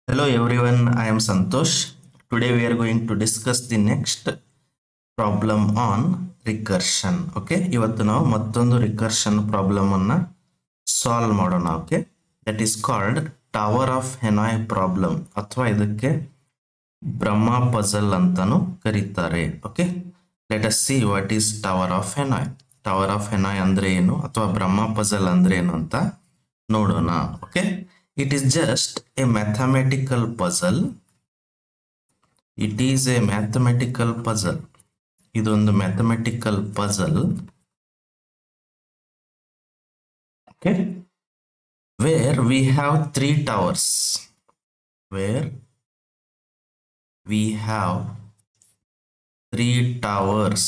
Hello everyone, I am Santosh. Today we are going to discuss the next problem on recursion. Okay, ಇವತ್ತು ನಾವು ಮತ್ತೊಂದು recursion problem ಅನ್ನ solve ಮಾಡೋಣ okay that is called tower of Hanoi problem ಅಥವಾ ಇದಕ್ಕೆ Brahma puzzle ಅಂತಾನು ಕರೀತಾರೆ okay let us see what is tower of Hanoi tower of Hanoi ಅಂದ್ರೆ ಏನು ಅಥವಾ ಬ್ರಹ್ಮ ಪಜಲ್ ಅಂದ್ರೆ ಏನು ಅಂತ ನೋಡೋಣ okay it is just a mathematical puzzle it is a mathematical puzzle ಇದೊಂದು mathematical puzzle okay where we have three towers where we have three towers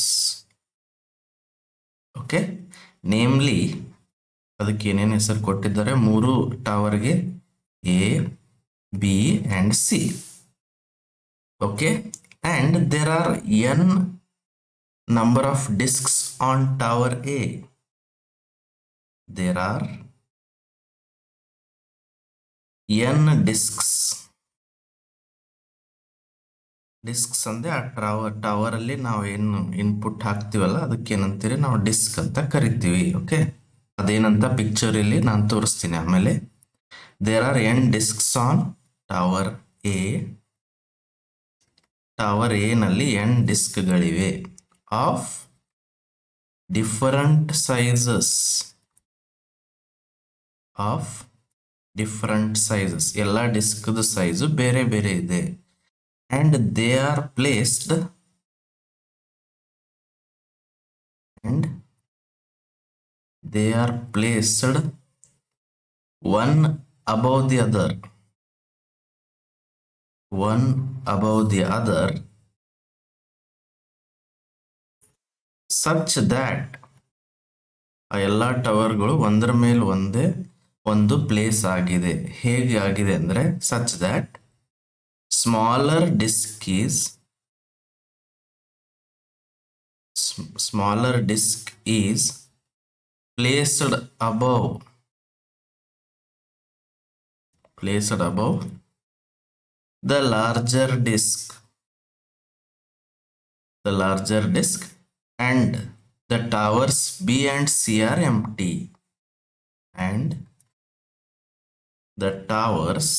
okay namely ಅದಕ್ಕೆ ಏನೇನು ಹೆಸರು ಕೊಟ್ಟಿದ್ದಾರೆ ಮೂರು ಟವರ್ಗೆ A B and C okay and there are n number of disks on tower A. There are n disks. Disks ಅಂದ್ರೆ ಆ tower tower ಅಲ್ಲಿ ನಾವು ಏನು ಇನ್ಪುಟ್ ಹಾಕ್ತಿವಲ್ಲ ಅದಕ್ಕೆ ಏನಂತೀರಿ ನಾವು ಡಿಸ್ಕ್ ಅಂತ ಕರಿತೀವಿ ಓಕೆ ಅದೇನಂತ ಪಿಕ್ಚರ್ ಇಲ್ಲಿ ನಾನು ತೋರಿಸ್ತೀನಿ ಆಮೇಲೆ there are n disks on tower A tower A ನಲ್ಲಿ ಎನ್ ಡಿಸ್ಕ್ಗಳಿವೆ of different sizes of different sizes ಎಲ್ಲ ಡಿಸ್ಕ್ದು ಸೈಜು ಬೇರೆ ಬೇರೆ ಇದೆ and they are placed and they are placed one above the other one above the other such that ಆ ಎಲ್ಲ ಟವರ್ಗಳು ಒಂದರ ಮೇಲೆ ಒಂದೇ ಒಂದು ಪ್ಲೇಸ್ ಆಗಿದೆ ಹೇಗೆ ಆಗಿದೆ ಅಂದ್ರೆ such that smaller disk is smaller disk is placed above placed above the larger disk the larger disk and the towers B and C are empty and the towers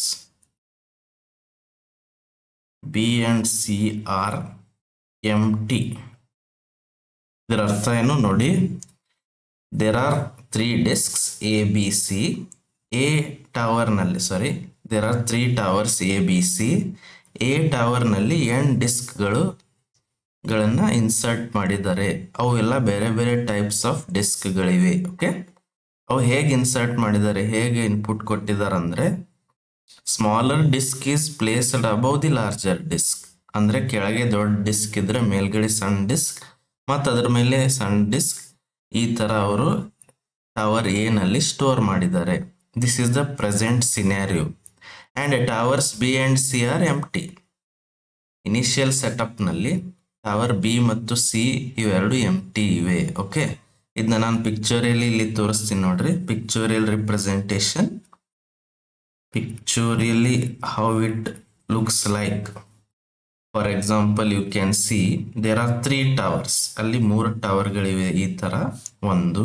B and C are empty ಇದರ ಅರ್ಥ ಏನು ನೋಡಿ there are three disks A B C A ಟವರ್ನಲ್ಲಿ sorry there are three towers A B C A ಟವರ್ನಲ್ಲಿ n ಡಿಸ್ಕ್ಗಳು ಗಳನ್ನ insert ಮಾಡಿದ್ದಾರೆ ಅವು ಎಲ್ಲ ಬೇರೆ ಬೇರೆ ಟೈಪ್ಸ್ ಆಫ್ ಡಿಸ್ಕ್ಗಳಿವೆ ಓಕೆ ಅವು ಹೇಗೆ ಇನ್ಸರ್ಟ್ ಮಾಡಿದ್ದಾರೆ ಹೇಗೆ ಇನ್ಪುಟ್ ಕೊಟ್ಟಿದ್ದಾರೆ ಅಂದ್ರೆ smaller disk is placed above the larger disk ಅಂದ್ರೆ ಕೆಳಗೆ ದೊಡ್ಡ ಡಿಸ್ಕ್ ಇದ್ರೆ ಮೇಲ್ಗಡೆ ಸಣ್ಣ ಡಿಸ್ಕ್ ಮತ್ತು ಅದ್ರ ಮೇಲೆ ಸಣ್ಣ ಡಿಸ್ಕ್ ಈ ತರ ಅವರು ಟವರ್ ಎ ನಲ್ಲಿ ಸ್ಟೋರ್ ಮಾಡಿದ್ದಾರೆ this is the present scenario and towers B and C are empty initial setup ನಲ್ಲಿ ಟವರ್ ಬಿ ಮತ್ತು ಸಿ ಇವೆರಡು ಎಂ ಟಿ ಇವೆ ಓಕೆ ಇದನ್ನ ನಾನು ಪಿಕ್ಚೋರಿಯಲ್ಲಿ ಇಲ್ಲಿ ತೋರಿಸ್ತೀನಿ ನೋಡ್ರಿ pictorial representation pictorially how it looks like for example you can see there are three towers ಅಲ್ಲಿ ಮೂರು ಟವರ್ಗಳಿವೆ ಈ ತರ ಒಂದು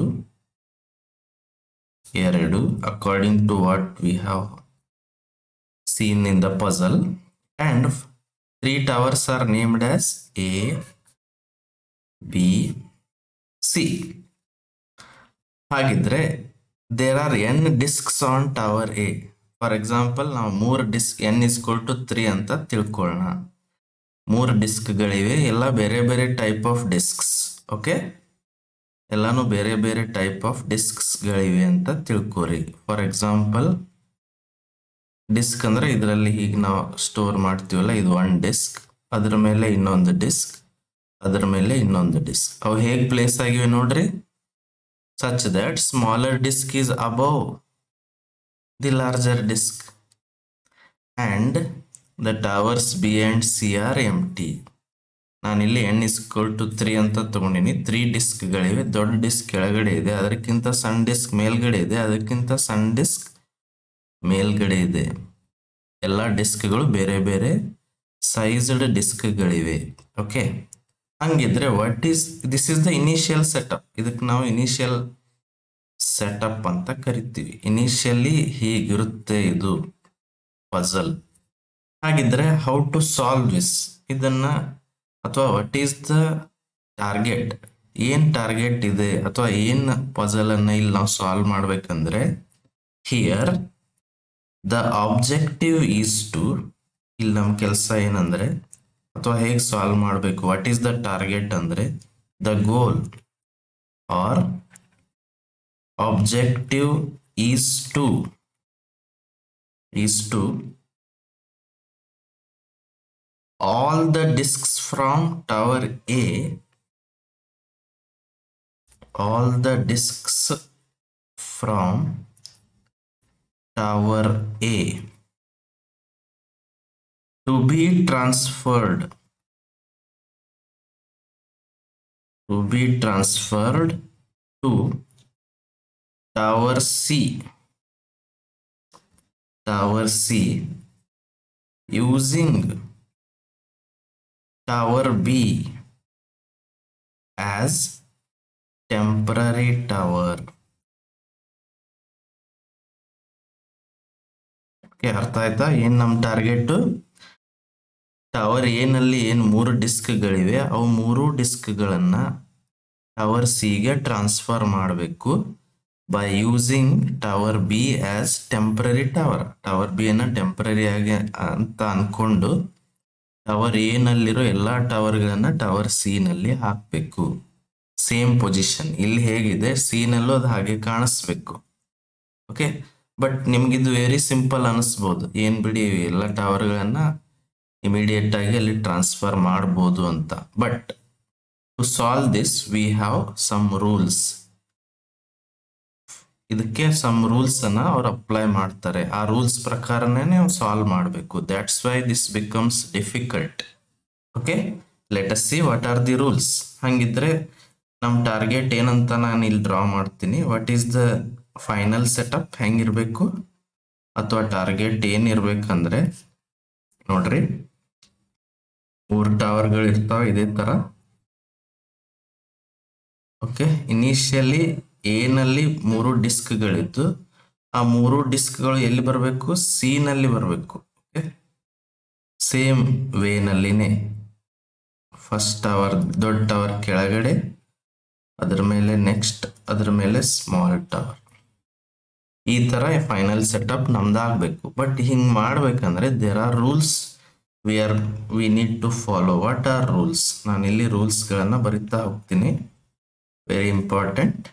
ಎರಡು according to what we have seen in the puzzle and three towers are named as A, B, C. ಹಾಗಿದ್ರೆ there are n disks on tower A for example ನಾವು ಮೂರು disk n is equal to three ಅಂತ ತಿಳ್ಕೊಳ್ಳೋಣ ಮೂರು ಡಿಸ್ಕ್ಗಳಿವೆ ಎಲ್ಲ ಬೇರೆ ಬೇರೆ type of discs okay ಎಲ್ಲಾನು ಬೇರೆ ಬೇರೆ ಟೈಪ್ ಆಫ್ ಡಿಸ್ಕ್ಸ್ಗಳಿವೆ ಅಂತ ತಿಳ್ಕೊರಿ ಫಾರ್ ಎಕ್ಸಾಂಪಲ್ ಡಿಸ್ಕ್ ಅಂದ್ರೆ ಇದರಲ್ಲಿ ಹೀಗೆ ನಾವು ಸ್ಟೋರ್ ಮಾಡ್ತೀವಲ್ಲ ಇದು ಒನ್ ಡಿಸ್ಕ್ ಅದ್ರ ಮೇಲೆ ಇನ್ನೊಂದು ಡಿಸ್ಕ್ ಅದ್ರ ಮೇಲೆ ಇನ್ನೊಂದು ಡಿಸ್ಕ್ ಅವು ಹೇಗೆ ಪ್ಲೇಸ್ ಆಗಿವೆ ನೋಡ್ರಿ such that smaller disk is above the larger disk and the towers B and C are empty ನಾನಿಲ್ಲಿ ಎನ್ ಇಸ್ಕೊಲ್ ಟು ತ್ರೀ ಅಂತ ತಗೊಂಡಿನಿ ತ್ರೀ ಡಿಸ್ಕ್ಗಳಿವೆ ದೊಡ್ಡ ಡಿಸ್ಕ್ ಕೆಳಗಡೆ ಇದೆ ಅದಕ್ಕಿಂತ ಸಣ್ಣ ಡಿಸ್ಕ್ ಮೇಲ್ಗಡೆ ಇದೆ ಅದಕ್ಕಿಂತ ಸಣ್ಣ ಡಿಸ್ಕ್ ಮೇಲ್ಗಡೆ ಇದೆ ಎಲ್ಲ ಡಿಸ್ಕ್ಗಳು ಬೇರೆ ಬೇರೆ ಸೈಜ್ಡ್ ಡಿಸ್ಕ್ಗಳಿವೆ ಓಕೆ ಹಂಗಿದ್ರೆ what is this is the initial setup ಇದಕ್ಕೆ ನಾವು ಇನಿಷಿಯಲ್ ಸೆಟಪ್ ಅಂತ ಕರಿತೀವಿ ಇನಿಷಿಯಲಿ ಹೀಗಿರುತ್ತೆ ಇದು ಪಜಲ್ ಹಾಗಿದ್ರೆ ಹೌ ಟು ಸಾಲ್ವ್ ದಿಸ್ ಇದನ್ನ ಅಥವಾ ವಾಟ್ ಈಸ್ ದ ಟಾರ್ಗೆಟ್ ಏನ್ ಟಾರ್ಗೆಟ್ ಇದೆ ಅಥವಾ ಏನ್ ಪಜಲ್ ಅನ್ನ ಇಲ್ಲಿ ನಾವು ಸಾಲ್ವ್ ಮಾಡ್ಬೇಕಂದ್ರೆ here the objective is to ಇಲ್ಲಿ ನಮ್ಮ ಕೆಲಸ ಏನಂದ್ರೆ ಅಥವಾ ಹೇಗೆ ಸಾಲ್ವ್ ಮಾಡಬೇಕು ವಾಟ್ ಈಸ್ ದ ಟಾರ್ಗೆಟ್ ಅಂದ್ರೆ the goal or objective is to is to all the disks from tower A all the disks from tower A to be transferred to be transferred to tower C tower C using tower B as temporary tower okay ಅರ್ಥ ಆಯ್ತಾ ಏನ್ ನಮ್ಮ target tower ಏನಲ್ಲಿ ಏನ್ ಮೂರು ಡಿಸ್ಕ್ಗಳಿವೆ ಅವು ಮೂರು ಡಿಸ್ಕ್ಗಳನ್ನ ಟವರ್ ಸಿಗೆ ಟ್ರಾನ್ಸ್ಫರ್ ಮಾಡಬೇಕು by using tower B as temporary tower tower B ಅನ್ನ ಟೆಂಪರರಿ ಆಗಿ ಅಂತ ಅನ್ಕೊಂಡು ಟವರ್ ಎ ನಲ್ಲಿರೋ ಎಲ್ಲಾ ಟವರ್ಗಳನ್ನ ಟವರ್ ಸಿ ನಲ್ಲಿ ಹಾಕ್ಬೇಕು ಸೇಮ್ ಪೊಸಿಷನ್ ಇಲ್ಲಿ ಹೇಗಿದೆ ಸಿ ನಲ್ಲೂ ಅದು ಹಾಗೆ ಕಾಣಿಸ್ಬೇಕು ಓಕೆ ಬಟ್ ನಿಮ್ಗಿದು ವೆರಿ ಸಿಂಪಲ್ ಅನಿಸ್ಬೋದು ಏನ್ ಬಿಡಿ ಎಲ್ಲ ಟವರ್ಗಳನ್ನ ಇಮಿಡಿಯೇಟ್ ಆಗಿ ಅಲ್ಲಿ ಟ್ರಾನ್ಸ್ಫರ್ ಮಾಡ್ಬೋದು ಅಂತ but to solve this we have some rules ಇದಕ್ಕೆ ಸಮ್ ರೂಲ್ಸ್ ಅನ್ನ ಅವ್ರು ಅಪ್ಲೈ ಮಾಡ್ತಾರೆ ಆ ರೂಲ್ಸ್ ಪ್ರಕಾರನೇ ನಾವು ಸಾಲ್ವ್ ಮಾಡಬೇಕು that's why this becomes difficult okay let us see what are the rules ಹಂಗಿದ್ರೆ ನಮ್ಮ ಟಾರ್ಗೆಟ್ ಏನಂತ ನಾನು ಇಲ್ಲಿ ಡ್ರಾ ಮಾಡ್ತೀನಿ what is the final setup ಹೆಂಗಿರ್ಬೇಕು ಅಥವಾ ಟಾರ್ಗೆಟ್ ಏನಿರ್ಬೇಕಂದ್ರೆ ನೋಡ್ರಿ ಮೂರು ಟವರ್ಗಳು ಇರ್ತಾವ ಇದೇ ತರ ಓಕೆ ಇನಿಷಿಯಲಿ ಎನಲ್ಲಿ ಮೂರು ಡಿಸ್ಕ್ಗಳಿದ್ದು ಆ ಮೂರು ಡಿಸ್ಕ್ಗಳು ಎಲ್ಲಿ ಬರಬೇಕು ಸಿ ನಲ್ಲಿ ಬರಬೇಕು ಓಕೆ ಸೇಮ್ ವೇನಲ್ಲಿನೇ ಫಸ್ಟ್ ಟವರ್ ದೊಡ್ಡ ಟವರ್ ಕೆಳಗಡೆ ಅದ್ರ ಮೇಲೆ ನೆಕ್ಸ್ಟ್ ಅದ್ರ ಮೇಲೆ ಸ್ಮಾಲ್ ಟವರ್ ಈ ತರ ಫೈನಲ್ ಸೆಟಪ್ ನಮ್ದಾಗಬೇಕು ಬಟ್ ಹಿಂಗ್ ಮಾಡ್ಬೇಕಂದ್ರೆ there are rules we are we need to follow what are rules ನಾನು ಇಲ್ಲಿ ರೂಲ್ಸ್ಗಳನ್ನ ಬರಿತಾ ಹೋಗ್ತೀನಿ very important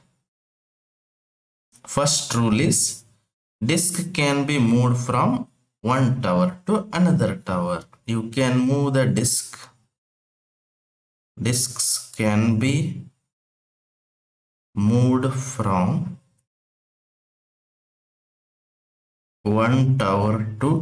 first rule is disk can be moved from one tower to another tower you can move the disk disks can be moved from one tower to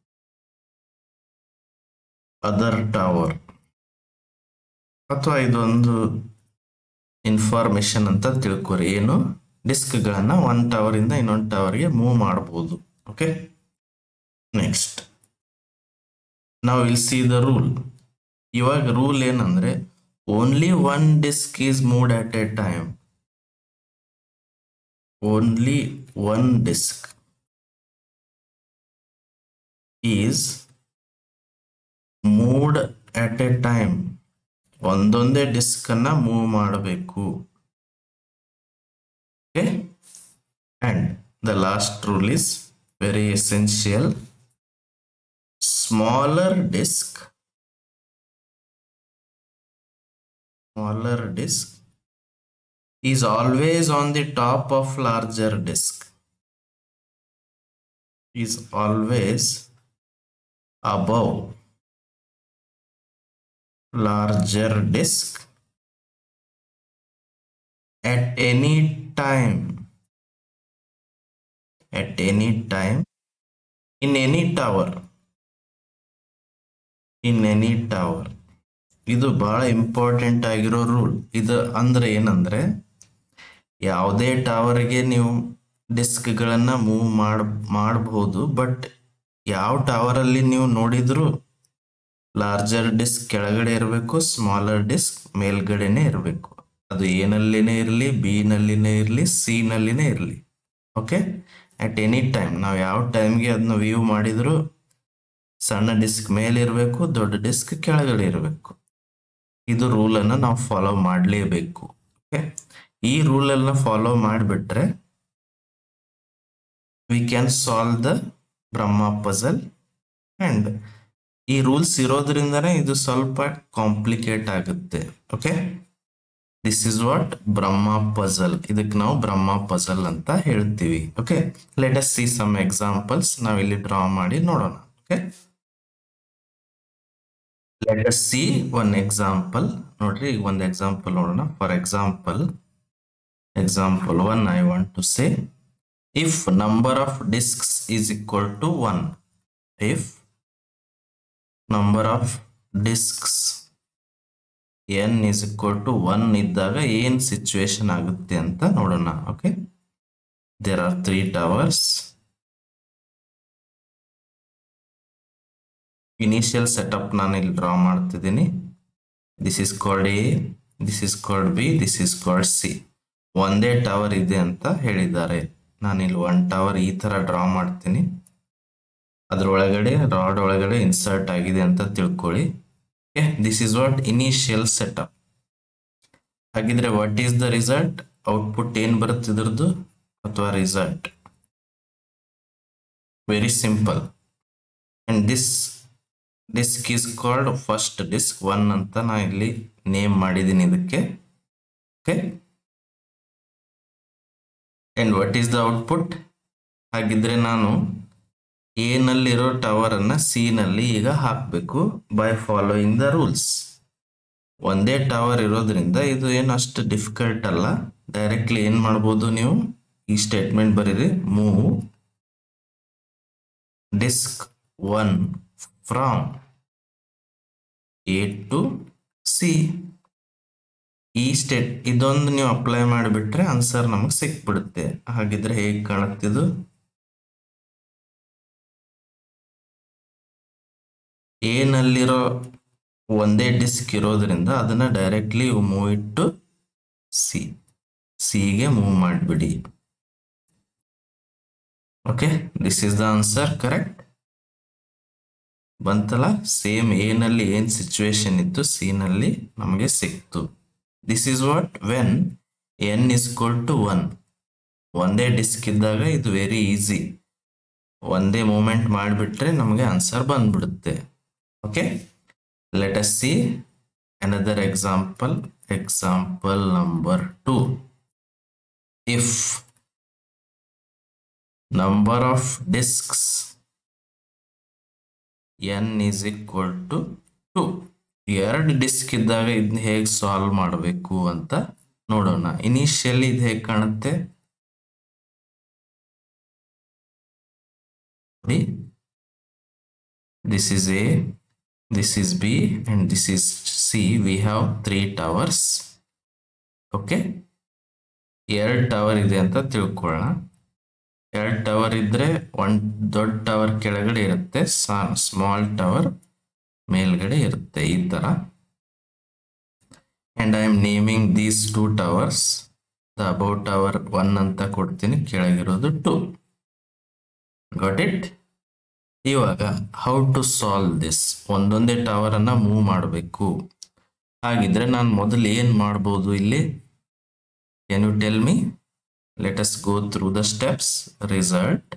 other tower ಅಥವಾ ಇದೊಂದು information ಅಂತ ತಿಳ್ಕೊರಿ ಏನು ಡಿಸ್ಕ್ಗಳನ್ನ one tower ಇಂದ ಇನ್ನೊಂದು ಟವರ್ಗೆ move ಮಾಡಬಹುದು okay next ನಾವು ಇಲ್ಲಿ ಸಿ ದ ರೂಲ್ ಇವಾಗ ರೂಲ್ ಏನಂದ್ರೆ only one disk is moved at a time only one disk is moved at a time ಒಂದೊಂದೇ ಡಿಸ್ಕ್ ಅನ್ನ ಮೂವ್ ಮಾಡಬೇಕು okay and the last rule is very essential smaller disk smaller disk is always on the top of larger disk is always above larger disk at any time at any time in any tower in any tower ಇದು ಬಹಳ important ಆಗಿರೋ rule ಇದು ಅಂದ್ರೆ ಏನಂದ್ರೆ ಯಾವುದೇ ಟವರ್ಗೆ ನೀವು ಡಿಸ್ಕ್ಗಳನ್ನ move ಮಾಡ್ ಮಾಡಬಹುದು ಬಟ್ ಯಾವ ಟವರಲ್ಲಿ ನೀವು ನೋಡಿದ್ರು ಲಾರ್ಜರ್ ಡಿಸ್ಕ್ ಕೆಳಗಡೆ ಇರಬೇಕು ಸ್ಮಾಲರ್ ಡಿಸ್ಕ್ ಮೇಲ್ಗಡೆನೆ ಇರಬೇಕು ಅದು ಎ ನಲ್ಲಿನೇ ಇರಲಿ ಬಿ ನಲ್ಲಿನೇ ಇರಲಿ ಸಿ ನಲ್ಲಿನೇ ಇರಲಿ ಓಕೆ ಅಟ್ ಎನಿ ಟೈಮ್ ನಾವು ಯಾವ ಟೈಮ್ಗೆ ಅದನ್ನ ವ್ಯೂ ಮಾಡಿದ್ರು ಸಣ್ಣ ಡಿಸ್ಕ್ ಮೇಲೆ ಇರಬೇಕು ದೊಡ್ಡ ಡಿಸ್ಕ್ ಕೆಳಗಡೆ ಇರಬೇಕು ಇದು ರೂಲನ್ನು ನಾವು ಫಾಲೋ ಮಾಡಲೇಬೇಕು ಓಕೆ ಈ ರೂಲನ್ನು ಫಾಲೋ ಮಾಡಿಬಿಟ್ರೆ we can solve the Brahma puzzle and ಈ ರೂಲ್ಸ್ ಇರೋದ್ರಿಂದನೇ ಇದು ಸ್ವಲ್ಪ ಕಾಂಪ್ಲಿಕೇಟ್ ಆಗುತ್ತೆ okay this is what Brahma puzzle ಇದಕ್ಕೆ ನಾವು ಬ್ರಹ್ಮ ಪಜಲ್ ಅಂತ ಹೇಳ್ತೀವಿ okay let us see some examples ನಾವಿಲ್ಲಿ ಡ್ರಾ ಮಾಡಿ ನೋಡೋಣ okay let us see one example ನೋಡ್ರಿ ಈಗ ಒಂದು ಎಕ್ಸಾಂಪಲ್ ನೋಡೋಣ for example example one I want to say if number of disks is equal to 1 if number of disks n is equal to 1 ಇದ್ದಾಗ ಏನ್ situation ಆಗುತ್ತೆ ಅಂತ ನೋಡೋಣ okay there are three towers initial setup ನಾನು ಇಲ್ಲಿ draw ಮಾಡ್ತಿದ್ದೀನಿ this is called A this is called B this is called C ಒಂದೇ tower ಇದೆ ಅಂತ ಹೇಳಿದ್ದಾರೆ ನಾನು ಇಲ್ಲಿ ಒನ್ ಟವರ್ ಈ ತರ ಡ್ರಾ ಮಾಡ್ತೀನಿ ಅದ್ರೊಳಗಡೆ ರಾಡ್ ಒಳಗಡೆ ಇನ್ಸರ್ಟ್ ಆಗಿದೆ ಅಂತ ತಿಳ್ಕೊಳ್ಳಿ this is what initial setup ಹಾಗಿದ್ರೆ what is the result output ಏನ್ ಬರುತ್ತೆ ಇದ್ರದ್ದು ಅಥವಾ result very simple and this disk is called first disk one ಅಂತ ನಾ ಇಲ್ಲಿ ನೇಮ್ ಮಾಡಿದ್ದೀನಿ ಇದಕ್ಕೆ okay and what is the output ಹಾಗಿದ್ರೆ ನಾನು ಎ ನಲ್ಲಿರೋ ಟವರ್ ಅನ್ನ ಸಿ ನಲ್ಲಿ ಈಗ ಹಾಕಬೇಕು ಬೈ ಫಾಲೋಯಿಂಗ್ ದ ರೂಲ್ಸ್ ಒಂದೇ ಟವರ್ ಇರೋದ್ರಿಂದ ಇದು ಏನು ಅಷ್ಟು ಡಿಫಿಕಲ್ಟ್ ಅಲ್ಲ ಡೈರೆಕ್ಟ್ಲಿ ಏನ್ ಮಾಡ್ಬೋದು ನೀವು ಈ ಸ್ಟೇಟ್ಮೆಂಟ್ ಬರೀರಿ move disk one from A to C ಈ ಸ್ಟೇಟ್ ಇದೊಂದು ನೀವು ಅಪ್ಲೈ ಮಾಡಿಬಿಟ್ರೆ ಆನ್ಸರ್ ನಮಗೆ ಸಿಕ್ಬಿಡುತ್ತೆ ಹಾಗಿದ್ರೆ ಹೇಗೆ ಕಾಣುತ್ತಿದ್ದು ಎ ನಲ್ಲಿರೋ ಒಂದೇ ಡಿಸ್ಕ್ ಇರೋದ್ರಿಂದ ಅದನ್ನ ಡೈರೆಕ್ಟ್ಲಿ ಮೂವ್ ಇಟ್ಟು ಸಿ ಸಿಗೆ ಮೂವ್ ಮಾಡಿಬಿಡಿ okay this is the answer correct ಬಂತಲ್ಲ ಸೇಮ್ ಎ ನಲ್ಲಿ ಏನ್ ಸಿಚುವೇಶನ್ ಇತ್ತು ಸಿ ನಲ್ಲಿ ನಮಗೆ ಸಿಕ್ತು this is what when n is equal to one ಒಂದೇ ಡಿಸ್ಕ್ ಇದ್ದಾಗ ಇದು ವೆರಿ ಈಸಿ ಒಂದೇ ಮೂಮೆಂಟ್ ಮಾಡಿಬಿಟ್ರೆ ನಮಗೆ ಆನ್ಸರ್ ಬಂದ್ಬಿಡುತ್ತೆ okay let us see another example example number two if number of disks n is equal to two ಎರಡು disk ಇದ್ದಾಗ ಇದನ್ನ ಹೇಗೆ ಸಾಲ್ವ್ ಮಾಡಬೇಕು ಅಂತ ನೋಡೋಣ ಇನಿಷಿಯಲಿ ಇದು ಹೇಗೆ ಕಾಣುತ್ತೆ ನೋಡಿ this is A this is B and this is C we have three towers okay ಎರಡು ಟವರ್ ಇದೆ ಅಂತ ತಿಳ್ಕೊಳ್ಳೋಣ ಎರಡು ಟವರ್ ಇದ್ರೆ ಒನ್ ದೊಡ್ಡ ಟವರ್ ಕೆಳಗಡೆ ಇರುತ್ತೆ ಸ್ಮಾಲ್ ಟವರ್ ಮೇಲ್ಗಡೆ ಇರುತ್ತೆ ಈ ತರ and I am naming these two towers the above tower one ಅಂತ ಕೊಡ್ತೀನಿ ಕೆಳಗಿರೋದು ಟು ಗಾಟ್ ಇಟ್ ಇವಾಗ ಹೌ ಟು ಸಾಲ್ವ್ ದಿಸ್ ಒಂದೊಂದೇ ಟವರ್ ಅನ್ನ ಮೂವ್ ಮಾಡಬೇಕು ಹಾಗಿದ್ರೆ ನಾನು ಮೊದಲು ಏನ್ ಮಾಡ್ಬೋದು ಇಲ್ಲಿ can you tell me let us go through the steps result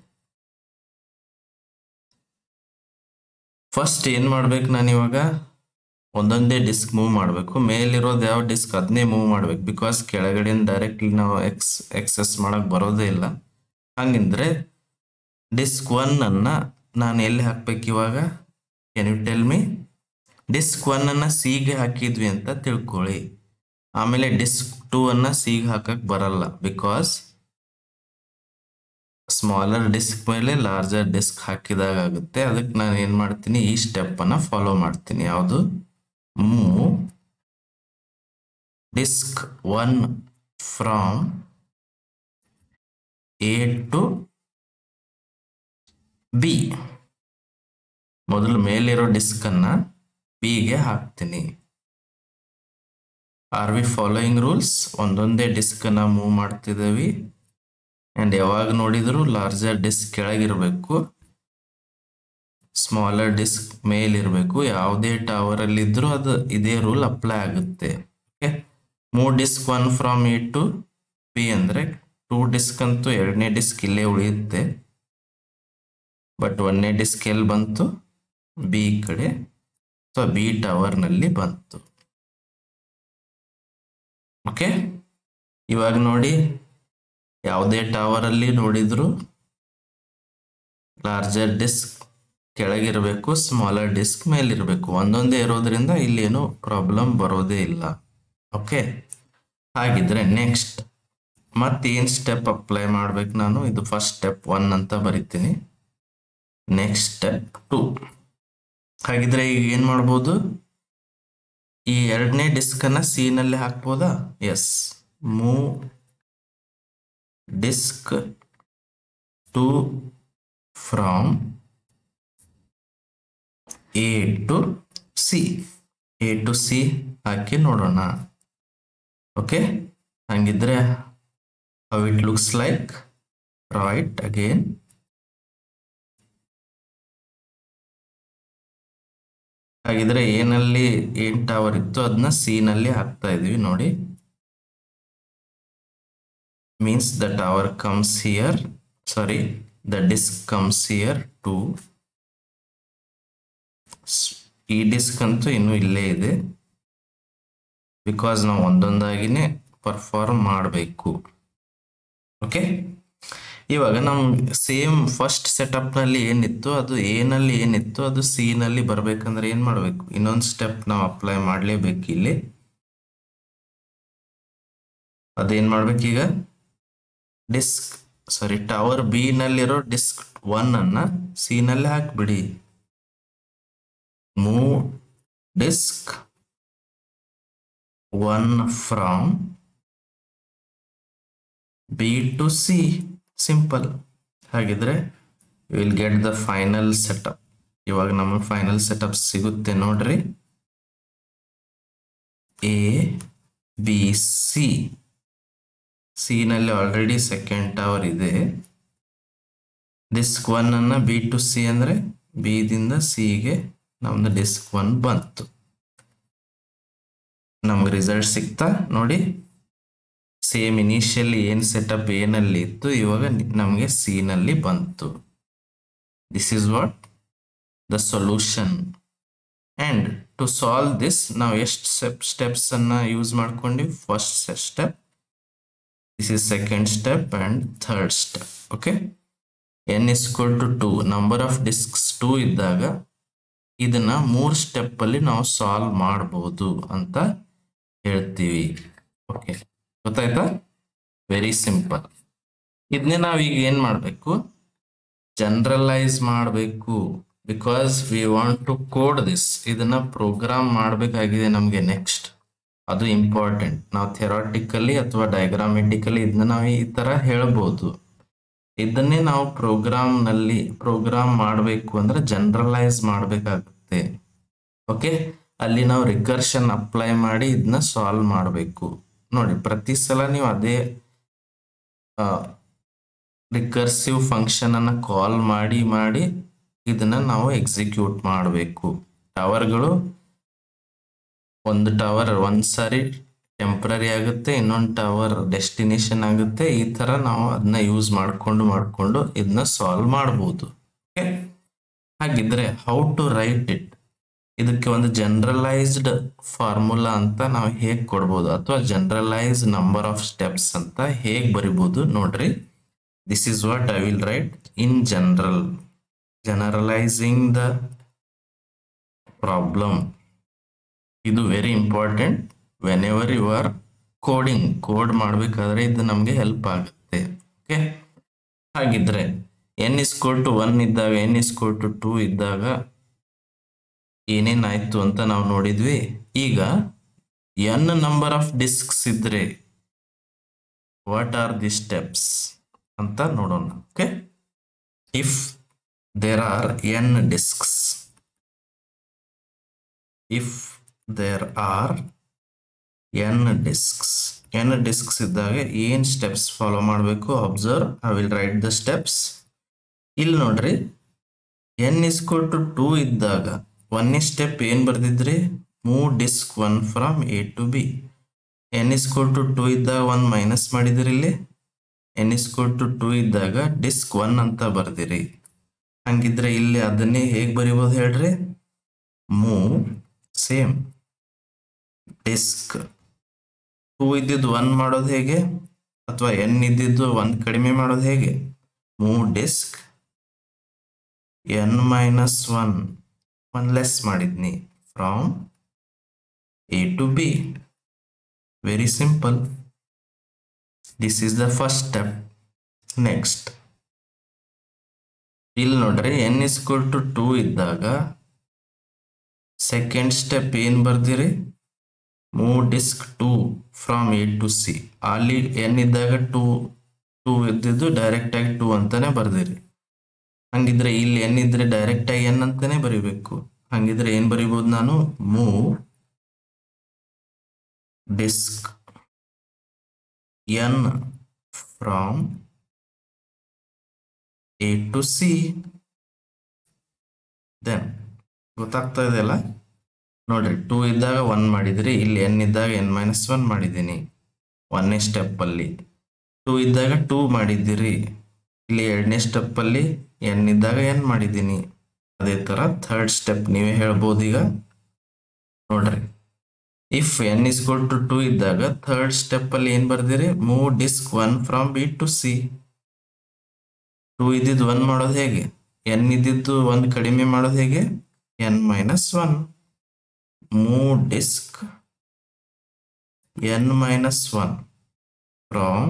first ಏನ್ ಮಾಡ್ಬೇಕು ನಾನು ಇವಾಗ ಒಂದೊಂದೇ ಡಿಸ್ಕ್ ಮೂವ್ ಮಾಡಬೇಕು ಮೇಲಿರೋದು ಯಾವ ಡಿಸ್ಕ್ ಅದನ್ನೇ ಮೂವ್ ಮಾಡ್ಬೇಕು ಬಿಕಾಸ್ ಕೆಳಗಡೆಯಿಂದ ಡೈರೆಕ್ಟ್ಲಿ ನಾವು ಎಕ್ಸ್ ಎಕ್ಸೆಸ್ ಮಾಡಕ್ ಬರೋದೇ ಇಲ್ಲ ಹಂಗಿದ್ರೆ ಡಿಸ್ಕ್ ಒನ್ ಅನ್ನ ನಾನು ಎಲ್ಲಿ ಹಾಕ್ಬೇಕು ಇವಾಗ can you tell me disk one ಅನ್ನ ಸಿಗೆ ಹಾಕಿದ್ವಿ ಅಂತ ತಿಳ್ಕೊಳ್ಳಿ ಆಮೇಲೆ ಡಿಸ್ಕ್ ಟೂ ಅನ್ನ ಸಿಗೆ ಹಾಕಕ್ ಬರಲ್ಲ ಬಿಕಾಸ್ ಸ್ಮಾಲರ್ ಡಿಸ್ಕ್ ಮೇಲೆ ಲಾರ್ಜರ್ ಡಿಸ್ಕ್ ಹಾಕಿದಾಗ ಆಗುತ್ತೆ ಅದಕ್ಕೆ ನಾನು ಏನ್ ಮಾಡ್ತೀನಿ ಈ ಸ್ಟೆಪ್ ಅನ್ನ ಫಾಲೋ ಮಾಡ್ತೀನಿ ಯಾವುದು move disk one from A to B ಮೊದಲು ಮೇಲಿರೋ ಡಿಸ್ಕನ್ನು ಬಿಗೆ ಹಾಕ್ತೀನಿ ಆರ್ ವಿ ಫಾಲೋಯಿಂಗ್ ರೂಲ್ಸ್ ಒಂದೊಂದೇ ಡಿಸ್ಕನ್ನು ಮೂವ್ ಮಾಡ್ತಿದ್ದೀವಿ ಆ್ಯಂಡ್ ಯಾವಾಗ ನೋಡಿದ್ರು ಲಾರ್ಜರ್ ಡಿಸ್ಕ್ ಕೆಳಗಿರಬೇಕು ಸ್ಮಾಲರ್ ಡಿಸ್ಕ್ ಮೇಲಿರಬೇಕು ಯಾವುದೇ ಟವರಲ್ಲಿ ಇದ್ರೂ ಅದು ಇದೇ ರೂಲ್ ಅಪ್ಲೈ ಆಗುತ್ತೆ ಓಕೆ ಮೂರು disk one from A to B ಅಂದರೆ ಟೂ ಡಿಸ್ಕ್ ಅಂತೂ ಎರಡನೇ ಡಿಸ್ಕ್ ಇಲ್ಲೇ ಉಳಿಯುತ್ತೆ ಬಟ್ ಒಂದನೇ ಡಿಸ್ಕ್ ಎಲ್ಲಿ ಬಂತು ಬಿ ಕಡೆ ಸೊ ಬಿ ಟವರ್ನಲ್ಲಿ ಬಂತು ಓಕೆ ಇವಾಗ ನೋಡಿ ಯಾವುದೇ ಟವರಲ್ಲಿ ನೋಡಿದ್ರು ಲಾರ್ಜರ್ ಡಿಸ್ಕ್ ಕೆಳಗಿರಬೇಕು ಸ್ಮಾಲರ್ ಡಿಸ್ಕ್ ಮೇಲಿರಬೇಕು ಒಂದೊಂದೇ ಇರೋದ್ರಿಂದ ಇಲ್ಲೇನು ಪ್ರಾಬ್ಲಮ್ ಬರೋದೇ ಇಲ್ಲ ಓಕೆ ಹಾಗಿದ್ರೆ ನೆಕ್ಸ್ಟ್ ಮತ್ತೇನು ಸ್ಟೆಪ್ ಅಪ್ಲೈ ಮಾಡ್ಬೇಕು ನಾನು ಇದು ಫಸ್ಟ್ ಸ್ಟೆಪ್ ಒನ್ ಅಂತ ಬರಿತೀನಿ ನೆಕ್ಸ್ಟ್ ಸ್ಟೆಪ್ ಟು ಹಾಗಿದ್ರೆ ಈಗ ಏನು ಮಾಡ್ಬೋದು ಈ ಎರಡನೇ ಡಿಸ್ಕನ್ನು ಸಿ ನಲ್ಲಿ ಹಾಕ್ಬೋದಾ yes move disk two from A to C A to C ಹಾಕಿ ನೋಡೋಣ ಓಕೆ ಹಂಗಿದ್ರೆ how it looks like right again ಹಾಗಿದ್ರೆ ಏನಲ್ಲಿ ಏನ್ ಟವರ್ ಇತ್ತು ಅದನ್ನ ಸಿ ನಲ್ಲಿ ಹಾಕ್ತಾ ಇದೀವಿ ನೋಡಿ means the tower comes here sorry the disk comes here two ಈ ಡಿಸ್ಕ್ ಅಂತೂ ಇನ್ನೂ ಇಲ್ಲೇ ಇದೆ ಬಿಕಾಸ್ ನಾವು ಒಂದೊಂದಾಗಿನೇ ಪರ್ಫಾರ್ಮ್ ಮಾಡಬೇಕು ಓಕೆ ಇವಾಗ ನಮ್ಗೆ ಸೇಮ್ ಫಸ್ಟ್ ಸೆಟಪ್ನಲ್ಲಿ ಏನಿತ್ತು ಅದು ಎನಲ್ಲಿ ಏನಿತ್ತು ಅದು ಸಿ ನಲ್ಲಿ ಬರ್ಬೇಕಂದ್ರೆ ಏನು ಮಾಡಬೇಕು ಇನ್ನೊಂದು ಸ್ಟೆಪ್ ನಾವು ಅಪ್ಲೈ ಮಾಡಲೇಬೇಕು ಇಲ್ಲಿ ಅದೇನು ಮಾಡ್ಬೇಕೀಗ ಡಿಸ್ಕ್ ಸಾರಿ ಟವರ್ ಬಿ ನಲ್ಲಿರೋ ಡಿಸ್ಕ್ ಒನ್ ಅನ್ನ ಸಿ ನಲ್ಲಿ ಹಾಕ್ಬಿಡಿ move disk one from B to C simple ಹಾಗಿದ್ರೆ will get the final setup ಇವಾಗ ನಮಗೆ ಫೈನಲ್ ಸೆಟಪ್ ಸಿಗುತ್ತೆ ನೋಡ್ರಿ ಎ ಬಿ ಸಿ ಸಿ ನಲ್ಲಿ ಆಲ್ರೆಡಿ ಸೆಕೆಂಡ್ ಟವರ್ ಇದೆ ಡಿಸ್ಕ್ ಒನ್ ಅನ್ನ ಬಿ ಟು ಸಿ ಅಂದ್ರೆ ಬಿ ದಿಂದ ಸಿಗೆ ನಮ್ದು ಡಿಸ್ಕ್ ಒನ್ ಬಂತು ನಮ್ಗೆ ರಿಸಲ್ಟ್ ಸಿಗ್ತಾ ನೋಡಿ ಸೇಮ್ ಇನಿಷಿಯಲಿ ಏನು ಸೆಟಪ್ ಏನಲ್ಲಿ ಇತ್ತು ಇವಾಗ ನಮಗೆ ಸಿ ನಲ್ಲಿ ಬಂತು this is what the solution and to solve this ನಾವು ಎಷ್ಟು ಸ್ಟೆಪ್ ಸ್ಟೆಪ್ಸ್ ಅನ್ನ ಯೂಸ್ ಮಾಡ್ಕೊಂಡ್ವಿ first step this is second step and third step okay n is equal to two number of disks two ಇದ್ದಾಗ ಇದನ್ನ ಮೂರು ಸ್ಟೆಪ್ಪಲ್ಲಿ ನಾವು ಸಾಲ್ವ್ ಮಾಡ್ಬೋದು ಅಂತ ಹೇಳ್ತೀವಿ ಓಕೆ ಗೊತ್ತಾಯ್ತಾ ವೆರಿ ಸಿಂಪಲ್ ಇದನ್ನೇ ನಾವೀಗ ಏನು ಮಾಡಬೇಕು ಜನರಲೈಸ್ ಮಾಡಬೇಕು because we want to code this ಇದನ್ನ ಪ್ರೋಗ್ರಾಮ್ ಮಾಡಬೇಕಾಗಿದೆ ನಮಗೆ ನೆಕ್ಸ್ಟ್ ಅದು ಇಂಪಾರ್ಟೆಂಟ್ ನಾವು ಥೆರಾಟಿಕಲಿ ಅಥವಾ ಡಯಾಗ್ರಾಮೆಟಿಕಲಿ ಇದನ್ನ ನಾವು ಈ ಥರ ಹೇಳ್ಬೋದು ಇದನ್ನೇ ನಾವು ಪ್ರೋಗ್ರಾಮ್ನಲ್ಲಿ ಪ್ರೋಗ್ರಾಮ್ ಮಾಡಬೇಕು ಅಂದ್ರೆ ಜನರಲೈಸ್ ಮಾಡಬೇಕಾಗುತ್ತೆ ಓಕೆ ಅಲ್ಲಿ ನಾವು ರಿಕರ್ಷನ್ ಅಪ್ಲೈ ಮಾಡಿ ಇದನ್ನ ಸಾಲ್ವ್ ಮಾಡಬೇಕು ನೋಡಿ ಪ್ರತಿ ಸಲ ನೀವು ಅದೇ ರಿಕರ್ಸಿವ್ ಫಂಕ್ಷನ್ ಅನ್ನ ಕಾಲ್ ಮಾಡಿ ಮಾಡಿ ಇದನ್ನ ನಾವು ಎಕ್ಸಿಕ್ಯೂಟ್ ಮಾಡಬೇಕು ಟವರ್ಗಳು ಒಂದು ಟವರ್ ಒಂದ್ ಸಾರಿ ಟೆಂಪ್ರರಿ ಆಗುತ್ತೆ ಇನ್ನೊಂದು ಟವರ್ ಡೆಸ್ಟಿನೇಷನ್ ಆಗುತ್ತೆ ಈ ತರ ನಾವು ಅದನ್ನ ಯೂಸ್ ಮಾಡ್ಕೊಂಡು ಮಾಡ್ಕೊಂಡು ಇದನ್ನ ಸಾಲ್ವ್ ಮಾಡ್ಬೋದು ಓಕೆ ಹಾಗಿದ್ರೆ ಹೌ ಟು ರೈಟ್ ಇಟ್ ಇದಕ್ಕೆ ಒಂದು ಜನರಲೈಸ್ಡ್ ಫಾರ್ಮುಲಾ ಅಂತ ನಾವು ಹೇಗೆ ಕೊಡ್ಬೋದು ಅಥವಾ ಜನರಲೈಸ್ ನಂಬರ್ ಆಫ್ ಸ್ಟೆಪ್ಸ್ ಅಂತ ಹೇಗೆ ಬರಿಬೋದು ನೋಡ್ರಿ this is what I will write in general generalising the problem ಇದು very important whenever you are coding code ಮಾಡಬೇಕಾದ್ರೆ ಇದು ನಮಗೆ ಹೆಲ್ಪ್ ಆಗುತ್ತೆ ಓಕೆ ಹಾಗಿದ್ರೆ ಎನ್ ಇಸ್ಕೋಲ್ ಟು ಒನ್ ಇದ್ದಾಗ ಎನ್ ಇಸ್ಕೋಲ್ ಟು ಟೂ ಇದ್ದಾಗ ಏನೇನಾಯ್ತು ಅಂತ ನಾವು ನೋಡಿದ್ವಿ ಈಗ ಎನ್ ನಂಬರ್ ಆಫ್ ಡಿಸ್ಕ್ಸ್ ಇದ್ರೆ ವಾಟ್ ಆರ್ ದಿ ಸ್ಟೆಪ್ಸ್ ಅಂತ ನೋಡೋಣ okay if there are n disks if there are n disks n disks ಇದ್ದಾಗ ಏನು ಸ್ಟೆಪ್ಸ್ ಫಾಲೋ ಮಾಡಬೇಕು observe I will write the steps ಇಲ್ಲಿ ನೋಡ್ರಿ ಎನ್ ಇಸ್ಕೊಲ್ ಟು ಟೂ ಇದ್ದಾಗ ಒಂದನೇ ಸ್ಟೆಪ್ ಏನು ಬರ್ದಿದ್ರಿ move disk one from A to B n is equal to two ಇದ್ದಾಗ ಒಂದು ಮೈನಸ್ ಮಾಡಿದಿರಿ ಇಲ್ಲಿ ಎನ್ ಇಸ್ಕೊಲ್ ಟು ಟೂ ಇದ್ದಾಗ ಡಿಸ್ಕ್ ಒನ್ ಅಂತ ಬರ್ದಿರಿ ಹಂಗಿದ್ರೆ ಇಲ್ಲಿ ಅದನ್ನೇ ಹೇಗೆ ಬರಿಬೋದು ಹೇಳ್ರಿ ಮೂವ್ ಸೇಮ್ ಡಿಸ್ಕ್ ಟೂ ಇದ್ದಿದ್ದು ಒನ್ ಮಾಡೋದು ಹೇಗೆ ಅಥವಾ ಎನ್ ಇದ್ದಿದ್ದು ಒಂದು ಕಡಿಮೆ ಮಾಡೋದು ಹೇಗೆ move disk n minus one one less ಮಾಡಿದ್ನಿ from A to B very simple this is the first step next ಇಲ್ಲಿ ನೋಡ್ರಿ ಎನ್ ಇಸ್ಕೊಲ್ ಟು ಟೂ ಇದ್ದಾಗ ಸೆಕೆಂಡ್ ಸ್ಟೆಪ್ ಏನು ಬರ್ದಿರಿ move disk two from A to C ಅಲ್ಲಿ n ಇದ್ದಾಗ two two ಇದ್ದಿದ್ದು direct ಆಗಿ ಟೂ ಅಂತಾನೆ ಬರ್ದಿರಿ ಹಂಗಿದ್ರೆ ಇಲ್ಲಿ ಎನ್ ಇದ್ರೆ ಡೈರೆಕ್ಟ್ ಆಗಿ ಎನ್ ಅಂತಾನೆ ಬರಿಬೇಕು ಹಂಗಿದ್ರೆ ಏನ್ ಬರಿಬೋದು ನಾನು move disk n from A to C then ಗೊತ್ತಾಗ್ತಾ ಇದೆಯಲ್ಲ ನೋಡ್ರಿ ಟೂ ಇದ್ದಾಗ ಒನ್ ಮಾಡಿದ್ರಿ ಇಲ್ಲಿ ಎನ್ ಇದ್ದಾಗ ಎನ್ ಮೈನಸ್ ಒನ್ ಮಾಡಿದ್ದೀನಿ ಒಂದನೇ ಸ್ಟೆಪ್ಪಲ್ಲಿ ಟೂ ಇದ್ದಾಗ ಟೂ ಮಾಡಿದ್ದೀರಿ ಇಲ್ಲಿ ಎರಡನೇ ಸ್ಟೆಪ್ಪಲ್ಲಿ ಎನ್ ಇದ್ದಾಗ ಎನ್ ಮಾಡಿದ್ದೀನಿ ಅದೇ ಥರ ಥರ್ಡ್ ಸ್ಟೆಪ್ ನೀವೇ ಹೇಳ್ಬೋದು ಈಗ ನೋಡ್ರಿ if n is equal to two ಇದ್ದಾಗ ಥರ್ಡ್ ಸ್ಟೆಪ್ಪಲ್ಲಿ ಏನು ಬರ್ದಿರಿ move disk one from B to C two ಇದ್ದಿದ್ದು ಒನ್ ಮಾಡೋದು ಹೇಗೆ ಎನ್ ಇದ್ದಿದ್ದು ಒಂದು ಕಡಿಮೆ ಮಾಡೋದು ಹೇಗೆ n minus one move disk n minus one from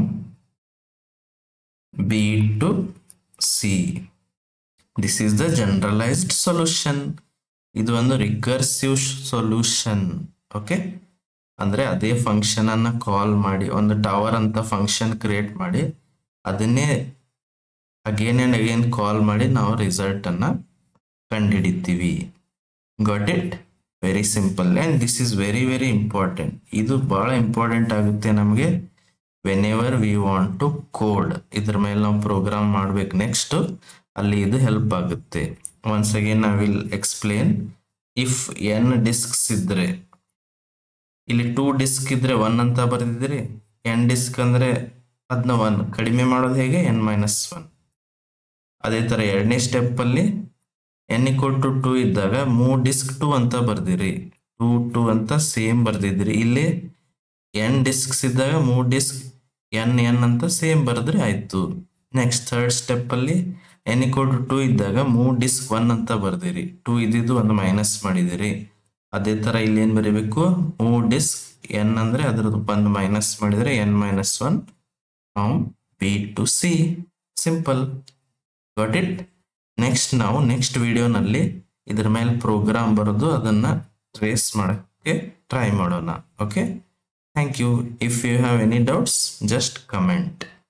B to C this is the generalized solution ಇದು ಒಂದು ರಿಕರ್ಸಿವ್ ಸೊಲ್ಯೂಷನ್ ಓಕೆ ಅಂದ್ರೆ ಅದೇ ಫಂಕ್ಷನ್ ಅನ್ನ ಕಾಲ್ ಮಾಡಿ ಒಂದು ಟವರ್ ಅಂತ ಫಂಕ್ಷನ್ ಕ್ರಿಯೇಟ್ ಮಾಡಿ ಅದನ್ನೇ ಅಗೇನ್ ಅಂಡ್ ಅಗೇನ್ ಕಾಲ್ ಮಾಡಿ ನಾವು ರಿಸಲ್ಟ್ ಅನ್ನ ಕಂಡುಹಿಡಿತೀವಿ got it very simple and this is very very important ಇದು ಬಹಳ ಇಂಪಾರ್ಟೆಂಟ್ ಆಗುತ್ತೆ ನಮಗೆ whenever we want to code ಇದ್ರ ಮೇಲೆ ನಾವು ಪ್ರೋಗ್ರಾಮ್ ಮಾಡ್ಬೇಕು ನೆಕ್ಸ್ಟ್ ಅಲ್ಲಿ ಇದು ಹೆಲ್ಪ್ ಆಗುತ್ತೆ once again I will explain if n disks ಇದ್ರೆ ಇಲ್ಲಿ ಟೂ ಡಿಸ್ಕ್ ಇದ್ರೆ ಒನ್ ಅಂತ ಬರೆದಿದ್ರಿ ಎನ್ ಡಿಸ್ಕ್ ಅಂದ್ರೆ ಅದನ್ನ ಒನ್ ಕಡಿಮೆ ಮಾಡೋದು ಹೇಗೆ ಎನ್ ಮೈನಸ್ ಒನ್ ಅದೇ ತರ ಎರಡನೇ ಸ್ಟೆಪ್ ಅಲ್ಲಿ ಎನ್ ಇಕ್ವಲ್ ಟು ಟೂ ಇದ್ದಾಗ ಮೂವ್ ಡಿಸ್ಕ್ ಟೂ ಅಂತ ಬರ್ದಿರಿ ಟೂ ಟೂ ಅಂತ ಸೇಮ್ ಬರ್ದಿದ್ರಿ ಇಲ್ಲಿ ಎನ್ ಡಿಸ್ಕ್ಸ್ ಇದ್ದಾಗ ಮೂವ್ ಡಿಸ್ಕ್ ಎನ್ ಎನ್ ಅಂತ ಸೇಮ್ ಬರೆದ್ರೆ ಆಯ್ತು ನೆಕ್ಸ್ಟ್ ಥರ್ಡ್ ಸ್ಟೆಪ್ ಅಲ್ಲಿ ಎನ್ ಇಕ್ವಲ್ ಟು ಟೂ ಇದ್ದಾಗ ಮೂವ್ ಡಿಸ್ಕ್ ಒನ್ ಅಂತ ಬರ್ದಿರಿ ಟೂ ಇದ್ದಿದ್ದು ಒಂದು ಮೈನಸ್ ಮಾಡಿದಿರಿ ಅದೇ ತರ ಇಲ್ಲಿ ಏನ್ ಬರೀಬೇಕು ಮೂವ್ ಡಿಸ್ಕ್ ಎನ್ ಅಂದ್ರೆ ಅದ್ರದ್ದು ಒಂದು ಮೈನಸ್ ಮಾಡಿದ್ರೆ n minus one from B to C simple got it next ನಾವು ನೆಕ್ಸ್ಟ್ ವಿಡಿಯೋನಲ್ಲಿ ಇದ್ರ ಮೇಲೆ ಪ್ರೋಗ್ರಾಮ್ ಬರೆದು ಅದನ್ನ ಟ್ರೇಸ್ ಮಾಡೋಕ್ಕೆ ಟ್ರೈ ಮಾಡೋಣ okay thank you if you have any doubts just comment